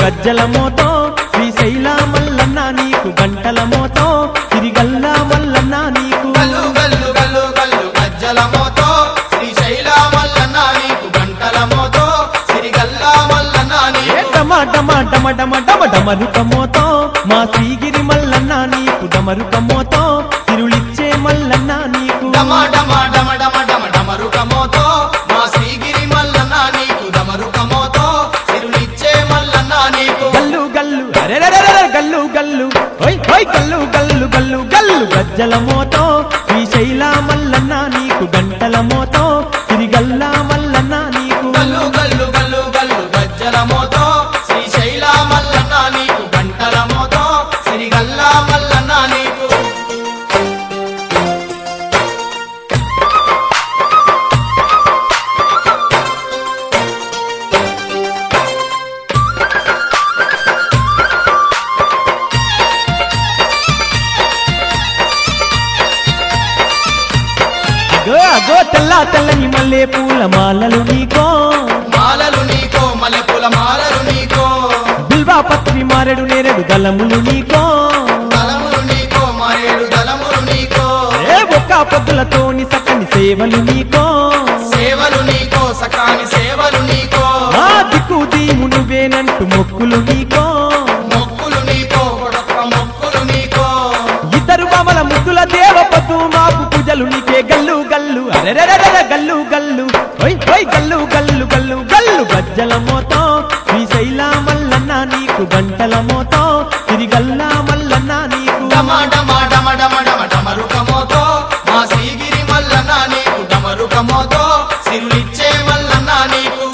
గజ్జల మోతో శ్రీశైల మల్లన్న నీకు గంటల మోతో తిరిగల్లా మల్లన్న నీకు గల్లు గల్లు గల్లు గల్లు గజ్జల మోతో శ్రీశైల మల్లన్న నీకు గంటల మోతో సిరిగల్ల మల్లన్న ఏ నీకు డమ డమ డమ డమ డమ డమరుక మోతో మా శ్రీగిరి మల్లన్న నీకు డమరుక మోతో తిరులిచ్చే మల్లన్న నీకు డమ డమ డమ డమ డమ డమరుక మోతో మా శ్రీగిరి మల్లన్న నీకు డమరుక మోతో సిరులిచ్చే మల్లన్న నీకు గల్లు గల్లు అరెరెరెరె గల్లు గల్లు ఓయ్ ఓయ్ గల్లు గల్లు గల్లు గల్లు గజ్జల మోతో శ్రీశైల మల్లన్న నీకు గంటల మోతో తిరిగల్లా మల్లన్న నీకు గల్లు గల్లు గల్లు గల్లు గజ్జల మోతో శ్రీశైల మల్లన్న నీకు గంటల మోతో సిరిగల్ల మల్లన్న నీకు అగో అగో తెల్ల తెల్లని మల్లె పూల మాలలు నీకో మాలలు నీకో మల్లెపూల మాలలు నీకో బిల్వా పత్రి మారెడు నేరెడు దళములు నీకో దళములు నీకో మరేడు దళములు నీకో ఏ ఒక్క పొద్దులతోని సక్కని సేవలు నీకో సేవలు నీకో సకాని సేవలు నీకో మా దిక్కు దీము నువ్వేనంటూ మొక్కులు నీకో మొక్కులు నీకో కొడొక్క మొక్కులు నీకో ఇద్దరు మామల ముద్దుల దేవపతు మాకు పూజలు నీకే గల్లు గల్లు అరెరెరెరె గల్లు గల్లు ఓయ్ ఓయ్ గల్లు గల్లు గల్లు గల్లు గజ్జల మోతో శ్రీశైల మల్లన్న నీకు గంటల మోతో తిరిగల్ల మల్లన్న నీకు డమ డమ డమ డమ డమ డమరుక మోతో మా శ్రీగిరి మల్లన్న నీకు డమరుక మోతో సిరులిచ్చే మల్లన్న నీకు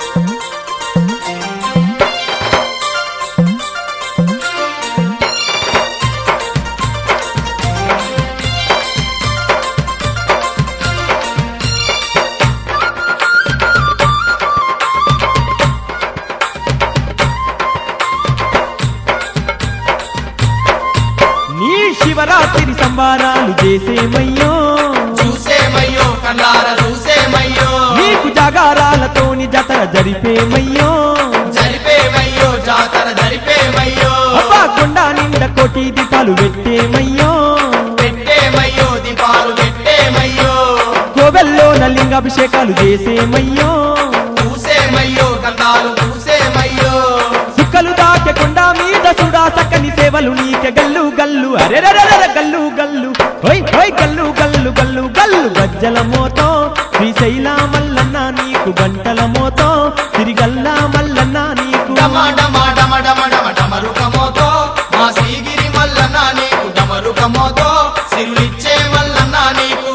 నీ శివరాత్రి సంబారాలు చేసేమయ్యో చూసేమయ్యో కన్నార చూసేమయ్యో నీకు జాగారాలతోని జతర జరిపేమయ్యో జరిపేమయ్యో జాతర జరిపేమయ్యో అబ్బా కొండ నిండా కోటి దీపాలు పెట్టేమయ్యో పెట్టేమయ్యో దీపాలు పెట్టేమయ్యో కోవెల్లో నలింగాభిషేకాలు చేసేమయ్యో పూసేమయ్యో గంధాలు పూసేమయ్యో సుక్కలు దాటకుండా మీద సుడా సక్కని సేవలు నీకె గల్లు గల్లు అరెరెరెరె గల్లు గల్లు ఓయ్ ఓయ్ గల్లు గల్లు గల్లు గల్లు గజ్జల మోతో శ్రీశైల మల్లన్న నీకు గంటల మోతో తిరిగల్ల మల్లన్న నీకు డమ డమ డమ డమ డమ డమరుక మోతో మా శ్రీగిరి మల్లన్న నీకు డమరుక మోతో సిరులిచ్చే మల్లన్న నీకు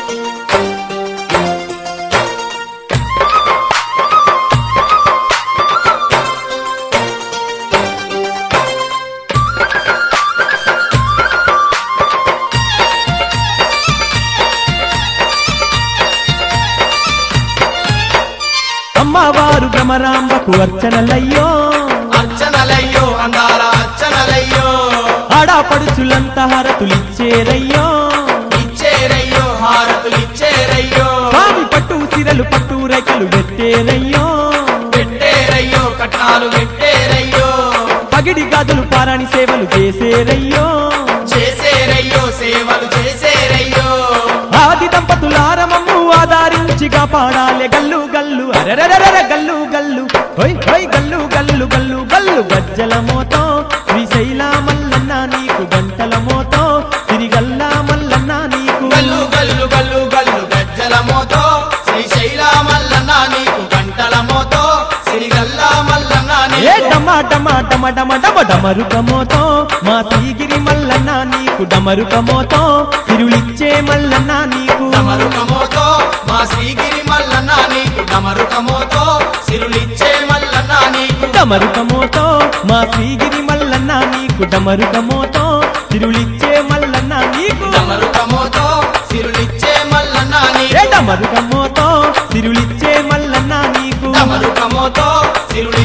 అమ్మవారు భ్రమరాంబకు అర్చనలయ్యో అర్చనలయ్యో అందాల అర్చనలయ్యో ఆడాపడుచులంత హారతులిచ్చేరయ్యో ఇచ్చేరయ్యో హారతులు ఇచ్చేరయ్యో స్వామి పట్టు సిరలు పట్టు రేఖలు పెట్టేరయ్యో పెట్టేరయ్యో కట్నాలు పెట్టేరయ్యో పగిడి గాజులు పారాణి సేవలు చేసేరయ్యో చేసేరయ్యో సేవలు చేసేరయ్యో ఆది దంపతులారమమ్ము ఆధారించి కాపాడాలే గల్లు గల్లు అరెరెరెరె గల్లు గల్లు హొయ్ హొయ్ గల్లు గల్లు గల్లు గల్లు గజ్జల మోతో శ్రీశైల మల్లన్న నీకు గంటల మోతో తిరిగల్ల మల్లన్న నీకు గల్లు గల్లు గల్లు గల్లు గజ్జల మోతో శ్రీశైల మల్లన్న నీకు గంటల మోతో సిరిగల్ల మల్లన్న ఏ నీకు డమ డమ డమ డమ డమ డమరుక మోతో మా శ్రీగిరి మల్లన్న నీకు డమరుక మోతో తిరులిచ్చే మల్లన్న నీకు డమరుక మోతో మా శ్రీగిరి మల్లన్న నీకు డమరుక మోతో సిరులిచ్చే మల్లన్న నీకు డమరుక మోతో మా శ్రీగిరి మల్లన్న నీకు డమరుక మోతో తిరులిచ్చే మల్లన్న నీకు డమరుక మోతో సిరులిచ్చే మల్లన్న ఏ నీకు డమరుక మోతో తిరులిచ్చే మల్లన్న నీకు డమరుక మోతో సిరులి